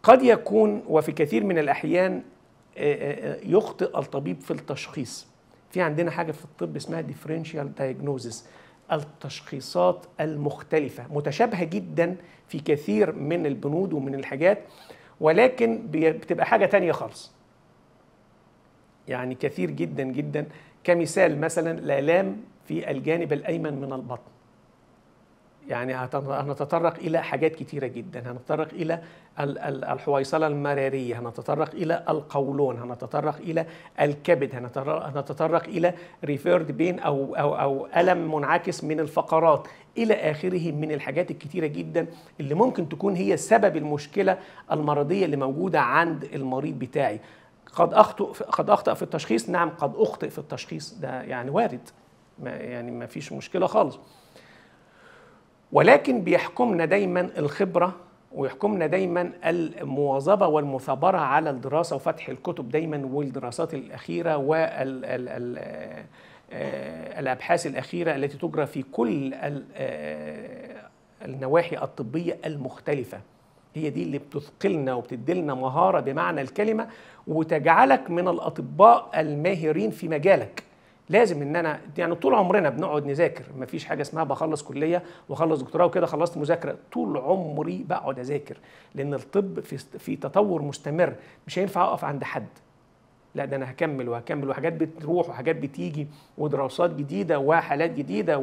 قد يكون وفي كثير من الاحيان يخطئ الطبيب في التشخيص في عندنا حاجه في الطب اسمها ديفرنشال دايجنوزس التشخيصات المختلفه متشابهه جدا في كثير من البنود ومن الحاجات ولكن بتبقى حاجه تانية خالص يعني كثير جدا جدا كمثال مثلا الالام في الجانب الايمن من البطن يعني هنتطرق الى حاجات كتيره جدا هنتطرق الى الحويصله المراريه هنتطرق الى القولون هنتطرق الى الكبد هنتطرق الى ريفيرد بين او او او الم منعكس من الفقرات الى اخره من الحاجات الكتيره جدا اللي ممكن تكون هي سبب المشكله المرضيه اللي موجوده عند المريض بتاعي قد اخطئ قد اخطا في التشخيص نعم قد اخطئ في التشخيص ده يعني وارد ما يعني ما فيش مشكله خالص ولكن بيحكمنا دايما الخبره ويحكمنا دايما المواظبه والمثابره على الدراسه وفتح الكتب دايما والدراسات الاخيره والابحاث الاخيره التي تجرى في كل النواحي الطبيه المختلفه هي دي اللي بتثقلنا وبتديلنا مهاره بمعنى الكلمه وتجعلك من الاطباء الماهرين في مجالك لازم ان انا يعني طول عمرنا بنقعد نذاكر ما فيش حاجه اسمها بخلص كليه واخلص دكتوراه وكده خلصت مذاكره طول عمري بقعد اذاكر لان الطب في في تطور مستمر مش هينفع اقف عند حد لا ده انا هكمل وهكمل وحاجات بتروح وحاجات بتيجي ودراسات جديده وحالات جديده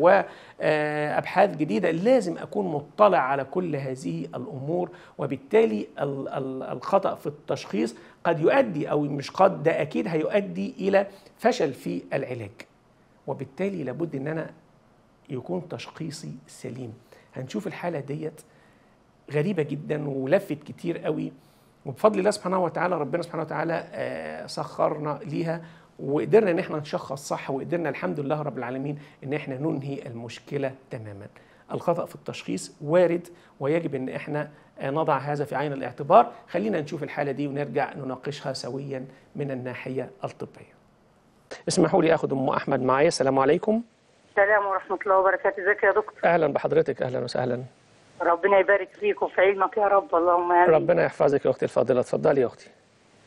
وابحاث جديده لازم اكون مطلع على كل هذه الامور وبالتالي الخطا في التشخيص قد يؤدي او مش قد ده اكيد هيؤدي الى فشل في العلاج وبالتالي لابد ان انا يكون تشخيصي سليم هنشوف الحاله ديت غريبه جدا ولفت كتير قوي وبفضل الله سبحانه وتعالى ربنا سبحانه وتعالى سخرنا ليها وقدرنا ان احنا نشخص صح وقدرنا الحمد لله رب العالمين ان احنا ننهي المشكله تماما. الخطا في التشخيص وارد ويجب ان احنا نضع هذا في عين الاعتبار، خلينا نشوف الحاله دي ونرجع نناقشها سويا من الناحيه الطبيه. اسمحوا لي اخد ام احمد معايا، السلام عليكم. السلام ورحمه الله وبركاته، ازيك يا دكتور؟ اهلا بحضرتك اهلا وسهلا. ربنا يبارك فيك وفي علمك يا رب اللهم امين ربنا يحفظك يا اختي الفاضله اتفضلي يا اختي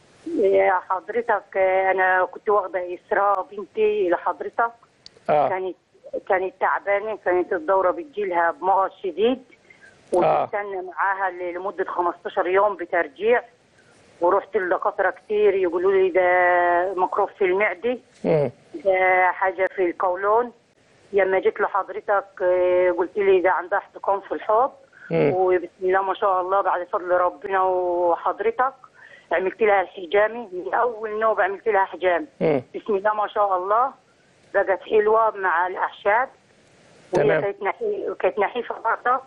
يا حضرتك انا كنت واخده اسراء بنتي لحضرتك آه. كانت كانت تعبانه كانت الدوره بتجيلها بمغص شديد وتستنى معاها لمده 15 يوم بترجيع ورحت لدكاتره كتير يقولوا لي ده مكروب في المعده مم. ده حاجه في القولون لما جيت لحضرتك قلت لي ده عندها احتقان في الحوض وبسم الله ما شاء الله بعد فضل ربنا وحضرتك عملت لها الحجامي من اول نوبه عملت لها حجام مم. بسم الله ما شاء الله بقت حلوه مع الاعشاب تمام. وهي كانت نحي- كانت نحيفه برضك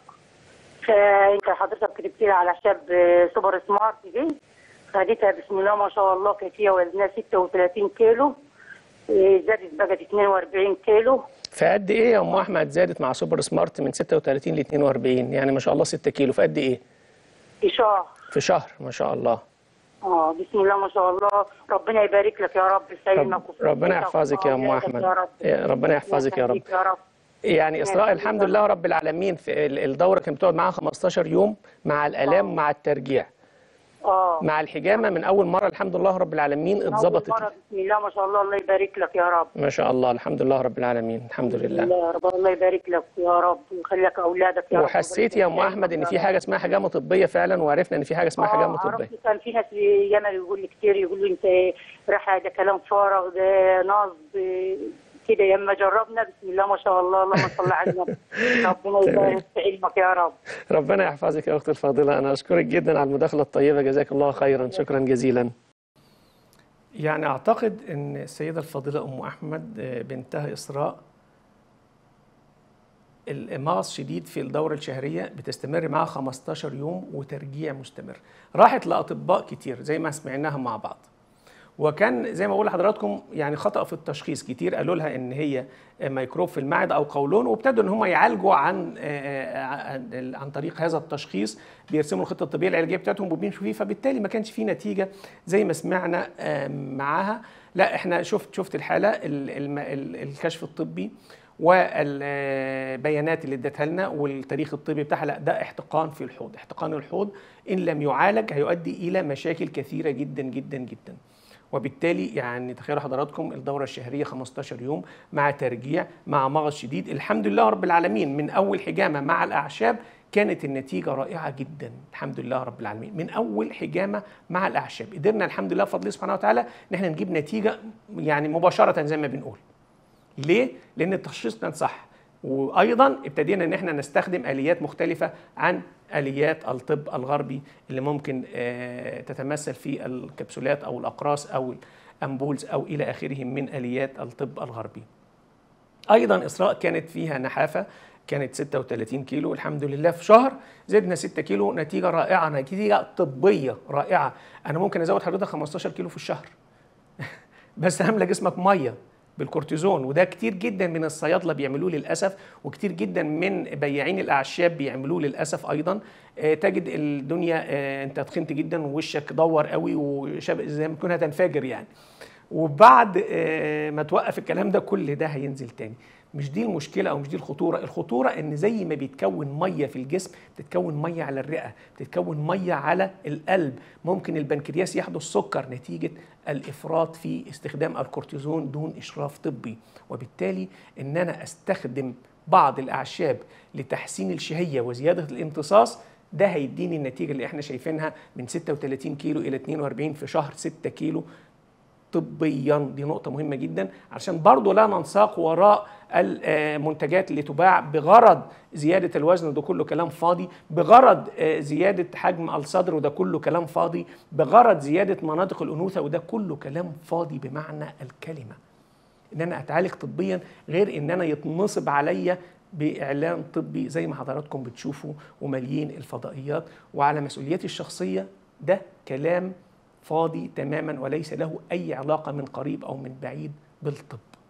فانت حضرتك كتبت لها على اعشاب سوبر سمارت دي خدتها بسم الله ما شاء الله كانت هي وزنها 36 كيلو إيه، زادت بقت 42 كيلو فقد ايه يا ام احمد زادت مع سوبر سمارت من 36 ل 42 يعني ما شاء الله 6 كيلو في قد ايه في شهر في شهر ما شاء الله اه بسم الله ما شاء الله ربنا يبارك لك يا رب في علمك رب وفي ربنا صحتك يحفظك يا ام وأولادك احمد يا رب يا ربنا يحفظك يا رب يخليك يا رب يعني اسراء يا الحمد رب. لله رب العالمين في ال- الدوره كانت بتقعد معاها 15 يوم مع الالام مع الترجيع اه مع الحجامه من اول مره الحمد لله رب العالمين أول اتظبطت مرة بسم الله ما شاء الله الله يبارك لك يا رب ما شاء الله الحمد لله رب العالمين الحمد لله الله يا رب الله يبارك لك يا رب ويخلي لك اولادك يا رب وحسيت يا ام احمد ان في حاجه اسمها حجامه طبيه فعلا وعرفنا ان في حاجه اسمها حجامه آه، طبيه عرفت كان في ناس ياما يقول لي كتير يقولوا انت راح ده كلام فارغ ده نصب كده لما جربنا بسم الله ما شاء الله اللهم صل على النبي ربنا يبارك في علمك يا رب ربنا يحفظك يا اختي الفاضله انا اشكرك جدا على المداخله الطيبه جزاك الله خيرا شكرا جزيلا يعني اعتقد ان السيده الفاضله ام احمد آه، بنتها اسراء الإماص شديد في الدورة الشهرية بتستمر معاها 15 يوم وترجيع مستمر راحت لأطباء كتير زي ما سمعناها مع بعض وكان زي ما بقول لحضراتكم يعني خطأ في التشخيص كتير قالوا لها ان هي ميكروب في المعده او قولون وابتدوا ان هم يعالجوا عن عن عن طريق هذا التشخيص بيرسموا الخطه الطبيه العلاجيه بتاعتهم وبيمشوا فيه فبالتالي ما كانش فيه نتيجه زي ما سمعنا آه، معاها لا احنا شفت شفت الحاله ال- الم- ال- الكشف الطبي والبيانات اللي ادتها لنا والتاريخ الطبي بتاعها لا ده احتقان في الحوض احتقان الحوض ان لم يعالج هيؤدي الى مشاكل كثيره جدا جدا جدا وبالتالي يعني تخيلوا حضراتكم الدوره الشهريه 15 يوم مع ترجيع مع مغص شديد الحمد لله رب العالمين من اول حجامه مع الاعشاب كانت النتيجة رائعة جدا الحمد لله رب العالمين من أول حجامة مع الأعشاب قدرنا الحمد لله بفضل الله سبحانه وتعالى إن احنا نجيب نتيجة يعني مباشرة زي ما بنقول ليه؟ لأن التشخيص كان صح وأيضا ابتدينا إن احنا نستخدم آليات مختلفة عن آليات الطب الغربي اللي ممكن آه، تتمثل في الكبسولات أو الأقراص أو الأمبولز أو إلى آخره من آليات الطب الغربي ايضا اسراء كانت فيها نحافه كانت 36 كيلو الحمد لله في شهر زدنا 6 كيلو نتيجه رائعه نتيجه طبيه رائعه انا ممكن ازود حضرتك 15 كيلو في الشهر بس هملى جسمك ميه بالكورتيزون وده كتير جدا من الصيادله بيعملوه للاسف وكتير جدا من بياعين الاعشاب بيعملوه للاسف ايضا آه، تجد الدنيا آه، انت تخنت جدا ووشك دور قوي وشبه زي ما تكون هتنفجر يعني وبعد آه، ما توقف الكلام ده كل ده هينزل تاني مش دي المشكلة أو مش دي الخطورة الخطورة إن زي ما بيتكون مية في الجسم بتتكون مية على الرئة بتتكون مية على القلب ممكن البنكرياس يحدث سكر نتيجة الإفراط في استخدام الكورتيزون دون إشراف طبي وبالتالي إن أنا أستخدم بعض الأعشاب لتحسين الشهية وزيادة الامتصاص ده هيديني النتيجة اللي احنا شايفينها من 36 كيلو إلى 42 في شهر 6 كيلو طبيا دي نقطة مهمة جدا عشان برضو لا ننساق وراء المنتجات اللي تباع بغرض زيادة الوزن وده كله كلام فاضي بغرض آه، زيادة حجم الصدر وده كله كلام فاضي بغرض زيادة مناطق الأنوثة وده كله كلام فاضي بمعنى الكلمة ان انا اتعالج طبيا غير ان انا يتنصب عليا باعلان طبي زي ما حضراتكم بتشوفوا وماليين الفضائيات وعلى مسؤوليتي الشخصيه ده كلام فاضي تماما وليس له اي علاقه من قريب او من بعيد بالطب